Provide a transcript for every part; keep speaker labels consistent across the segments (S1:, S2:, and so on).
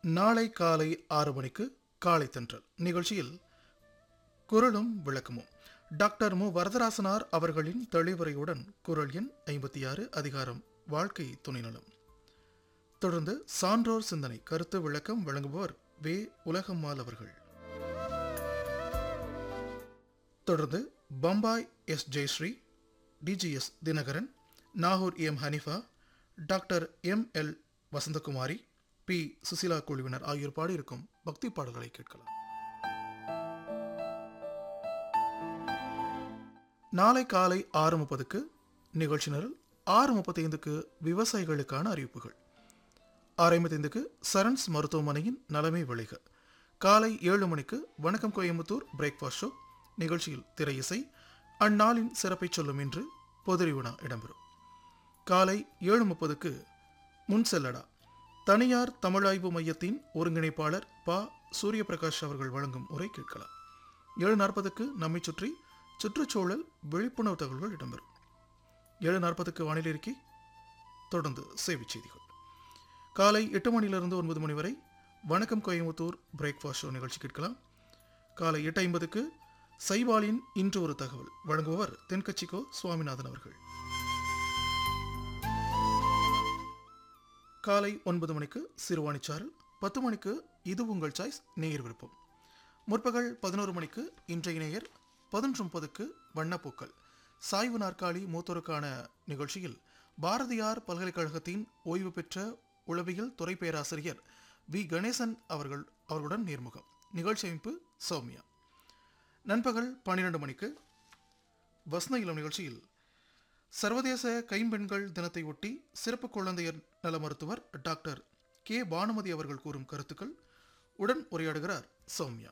S1: நாளை காலை ஆறு மணிக்கு காலை தென்றல் நிகழ்ச்சியில் குரலும் விளக்கமும் டாக்டர் மு வரதராசனார் அவர்களின் தெளிவுரையுடன் குரல் எண் ஐம்பத்தி ஆறு அதிகாரம் வாழ்க்கை துணைநலம் தொடர்ந்து சான்றோர் சிந்தனை கருத்து விளக்கம் வழங்குபவர் வே உலகம்மாள் அவர்கள் தொடர்ந்து Bombay S Jayashree TGS Dinakaran Nagore M Hanifa doctor M L Vasanthakumari P Susheela குழுவினர் ஆகியோர் பாடியிருக்கும் பக்தி பாடல்களை கேட்கலாம் நாளை காலை ஆறு முப்பதுக்கு நிகழ்ச்சி நிரல் ஆறு முப்பத்தைந்துக்கு விவசாயிகளுக்கான அறிவிப்புகள் ஆறு ஐம்பத்தைந்துக்கு சரண்ஸ் மருத்துவமனையின் நலமை விளைக காலை ஏழு மணிக்கு வணக்கம் கோயம்புத்தூர் பிரேக்ஃபாஸ்ட் ஷோ நிகழ்ச்சியில் திரை இசை அந்நாளின் சிறப்பை சொல்லும் என்று பொதுரி வினா இடம்பெறும் காலை ஏழு முப்பதுக்கு முன் செல்லடா தனியார் தமிழாய்வு மையத்தின் ஒருங்கிணைப்பாளர் ப சூரியபிரகாஷ் அவர்கள் வழங்கும் உரை கேட்கலாம் ஏழு நாற்பதுக்கு நம்மை சுற்றி சுற்றுச்சூழல் விழிப்புணர்வு தகவல்கள் இடம்பெறும் ஏழு நாற்பதுக்கு வானிலை அறிக்கை தொடர்ந்து செய்திச் செய்திகள் காலை எட்டு மணியிலிருந்து ஒன்பது மணி வரை வணக்கம் கோயம்புத்தூர் பிரேக்ஃபாஸ்ட் ஷோ நிகழ்ச்சி கேட்கலாம் காலை எட்டு ஐம்பதுக்கு சைவாலின் இன்று ஒரு தகவல் வழங்குபவர் தென்கட்சிக்கோ சுவாமிநாதன் அவர்கள் காலை ஒன்பது மணிக்கு சிறுவாணிச்சாரல் பத்து மணிக்கு இது உங்கள் சாய்ஸ் நேயர் விருப்பம் முற்பகல் பதினோரு மணிக்கு இன்றைய நேயர் பதினொன்று முப்பதுக்கு வண்ணப்பூக்கள் சாய்வு நாற்காலி மூத்தோருக்கான நிகழ்ச்சியில் பாரதியார் பல்கலைக்கழகத்தின் ஓய்வு பெற்ற உளவியல் துறை பேராசிரியர் வி கணேசன் அவர்கள் அவர்களுடன் நேர்முகம் நிகழ்ச்சி அமைப்பு சௌமியா நண்பகல் பன்னிரண்டு மணிக்கு வசன இளம் நிகழ்ச்சியில் சர்வதேச கைம்பெண்கள் தினத்தை ஒட்டி சிறப்பு குழந்தையர் நல மருத்துவர் டாக்டர் கே பானுமதி அவர்கள் கூறும் கருத்துக்கள் உடன் உரையாடுகிறார் சௌமியா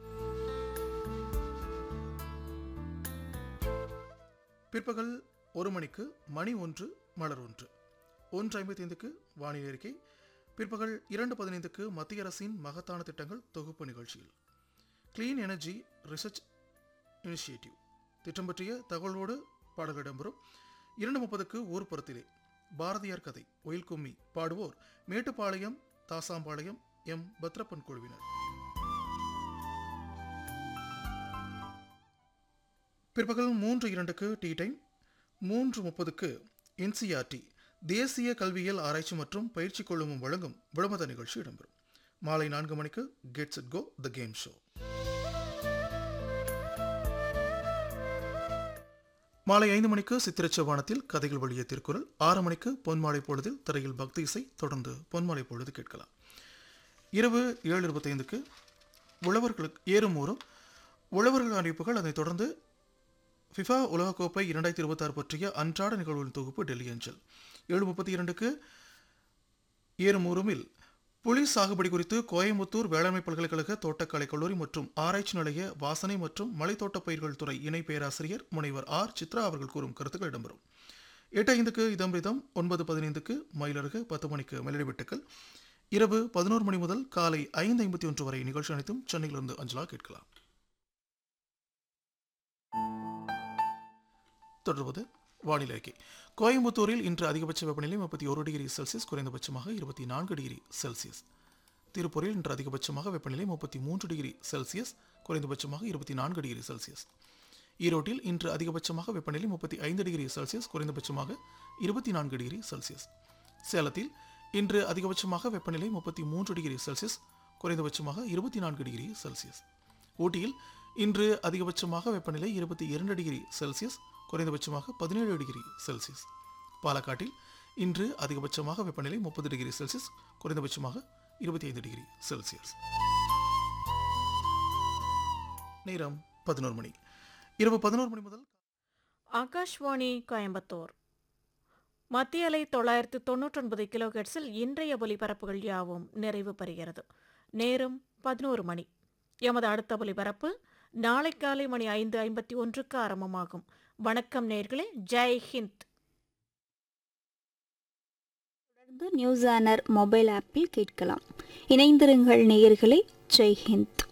S1: பிற்பகல் ஒரு மணிக்கு மணி ஒன்று மலர் ஒன்று ஒன்று ஐம்பத்தி ஐந்துக்கு வானிலை அறிக்கை பிற்பகல் இரண்டு பதினைந்துக்கு மத்திய அரசின் மகத்தான திட்டங்கள் தொகுப்பு நிகழ்ச்சியில் கிளீன் எனர்ஜி ரிசர்ச் இனிஷியேட்டிவ் திட்டம் பற்றிய தகவலோடு பாடல்கள் இடம்பெறும் இரண்டு முப்பதுக்கு ஊர்ப்புறத்திலே பாரதியார் கதை ஒயில் கும்மி பாடுவோர் மேட்டுப்பாளையம் தாசாம்பாளையம் எம் பத்ரப்பன் குழுவினர் பிற்பகல் மூன்று இரண்டுக்கு டீ டைம் மூன்று முப்பதுக்கு என்சிஆர்டி தேசிய கல்வியியல் ஆராய்ச்சி மற்றும் பயிற்சி குழுமம் வழங்கும் விளம்பர நிகழ்ச்சி இடம்பெறும் மாலை நான்கு மணிக்கு gets it go the game show மாலை ஐந்து மணிக்கு சித்திரச்சவானத்தில் கதைகள் வழிய திருக்குறள் ஆறு மணிக்கு பொன்மாலை பொழுதில் திரையில் பக்தி இசை தொடர்ந்து பொன்மாலை பொழுது கேட்கலாம் இரவு ஏழு இருபத்தைந்துக்கு உழவர்களுக்கு ஏறும் ஊரும் உழவர்கள் அறிவிப்புகள் அதைத் தொடர்ந்து ஃபிஃபா உலகக்கோப்பை இரண்டாயிரத்தி இருபத்தாறு பற்றிய அன்றாட நிகழ்வுகளின் தொகுப்பு டெல்லி அஞ்சல் ஏழு முப்பத்தி இரண்டுக்கு ஏறுமூருமில் புலி சாகுபடி குறித்து கோயம்புத்தூர் வேளாண்மை பல்கலைக்கழக தோட்டக்கலை கல்லூரி மற்றும் ஆராய்ச்சி நிலைய வாசனை மற்றும் மலைத்தோட்ட பயிர்கள் துறை இணை பேராசிரியர் முனைவர் ஆர் சித்ரா அவர்கள் கூறும் கருத்துக்கள் இடம்பெறும் எட்டு ஐந்துக்கு இதம்பிதம் ஒன்பது பதினைந்துக்கு மயிலருகு பத்து மணிக்கு மெலடி வெட்டுக்கள் இரவு பதினோரு மணி முதல் காலை ஐந்து ஐம்பத்தி ஒன்று வரை நிகழ்ச்சி அனைத்தும் சென்னையிலிருந்து அஞ்சலா கேட்கலாம் தொடர்வது வானிலை அறிக்கை கோயம்புத்தூரில் இன்று அதிகபட்ச வெப்பநிலை முப்பத்தி ஒரு டிகிரி செல்சியஸ் குறைந்தபட்சமாக இருபத்தி நான்கு டிகிரி செல்சியஸ் திருப்பூரில் இன்று அதிகபட்சமாக வெப்பநிலை முப்பத்தி மூன்று டிகிரி செல்சியஸ் குறைந்தபட்சமாக இருபத்தி நான்கு டிகிரி செல்சியஸ் ஈரோட்டில் இன்று அதிகபட்சமாக வெப்பநிலை முப்பத்தி ஐந்து டிகிரி செல்சியஸ் குறைந்தபட்சமாக இருபத்தி நான்கு டிகிரி செல்சியஸ் சேலத்தில் இன்று அதிகபட்சமாக வெப்பநிலை முப்பத்தி மூன்று டிகிரி செல்சியஸ் குறைந்தபட்சமாக இருபத்தி நான்கு டிகிரி செல்சியஸ் ஊட்டியில் இன்று அதிகபட்சமாக வெப்பநிலை இருபத்தி இரண்டு டிகிரி செல்சியஸ் குறைந்தபட்சமாக பதினேழு டிகிரி செல்சியஸ் பாலக்காட்டில் இன்று அதிகபட்சமாக வெப்பநிலை முப்பது டிகிரி செல்சியஸ் குறைந்தபட்சமாக இருபத்தி ஐந்து டிகிரி செல்சியஸ் நேரம் பதினோரு மணி இரவு பதினோரு மணி முதல்
S2: ஆகாஷ்வாணி கோயம்புத்தூர் மத்திய அலை தொள்ளாயிரத்து தொன்னூற்றொன்பது கிலோஹெட்ஸில் இன்றைய ஒலிபரப்புகள் யாவும் நிறைவு பெறுகிறது நேரம் பதினோரு மணி எமது அடுத்த ஒலிபரப்பு நாளை காலை மணி ஐந்து ஐம்பத்தி ஒன்றுக்கு ஆரம்பமாகும் வணக்கம் நேர்களே ஜெய் ஹிந்த்
S3: தொடர்ந்து நியூஸ் ஆனர் மொபைல் ஆப்பில் கேட்கலாம் இணைந்திருங்கள் நேயர்களே ஜெய் ஹிந்த்